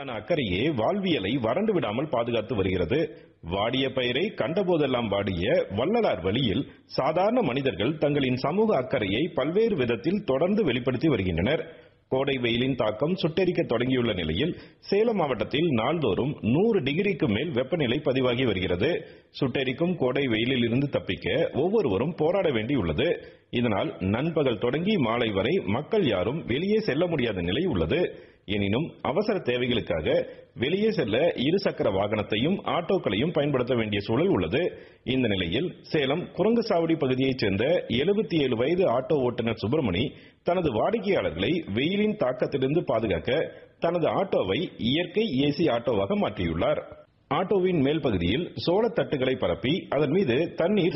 மீதான அக்கறையே வாழ்வியலை வறண்டு விடாமல் பாதுகாத்து வருகிறது வாடிய பயிரை கண்டபோதெல்லாம் வாடிய வள்ளலார் வழியில் சாதாரண மனிதர்கள் தங்களின் சமூக அக்கறையை பல்வேறு விதத்தில் தொடர்ந்து வெளிப்படுத்தி வருகின்றனர் கோடை வெயிலின் தாக்கம் சுட்டெரிக்க தொடங்கியுள்ள நிலையில் சேலம் மாவட்டத்தில் நாள்தோறும் நூறு டிகிரிக்கு மேல் வெப்பநிலை பதிவாகி வருகிறது சுட்டெரிக்கும் கோடை வெயிலில் இருந்து தப்பிக்க ஒவ்வொருவரும் போராட வேண்டியுள்ளது இதனால் நண்பகல் தொடங்கி மாலை வரை மக்கள் யாரும் வெளியே செல்ல முடியாத நிலை உள்ளது எனினும் அவசர தேவைகளுக்காக வெளியே செல்ல இருசக்கர வாகனத்தையும் ஆட்டோக்களையும் பயன்படுத்த வேண்டிய சூழல் உள்ளது இந்த நிலையில் சேலம் குரங்குசாவடி பகுதியைச் சேர்ந்த எழுபத்தி ஏழு வயது ஆட்டோ ஓட்டுநர் சுப்பிரமணி தனது வாடிக்கையாளர்களை வெயிலின் தாக்கத்திலிருந்து பாதுகாக்க தனது ஆட்டோவை இயற்கை ஏசி ஆட்டோவாக மாற்றியுள்ளார் ஆட்டோவின் மேல் பகுதியில் சோளத்தட்டுகளை பரப்பி அதன் மீது தண்ணீர்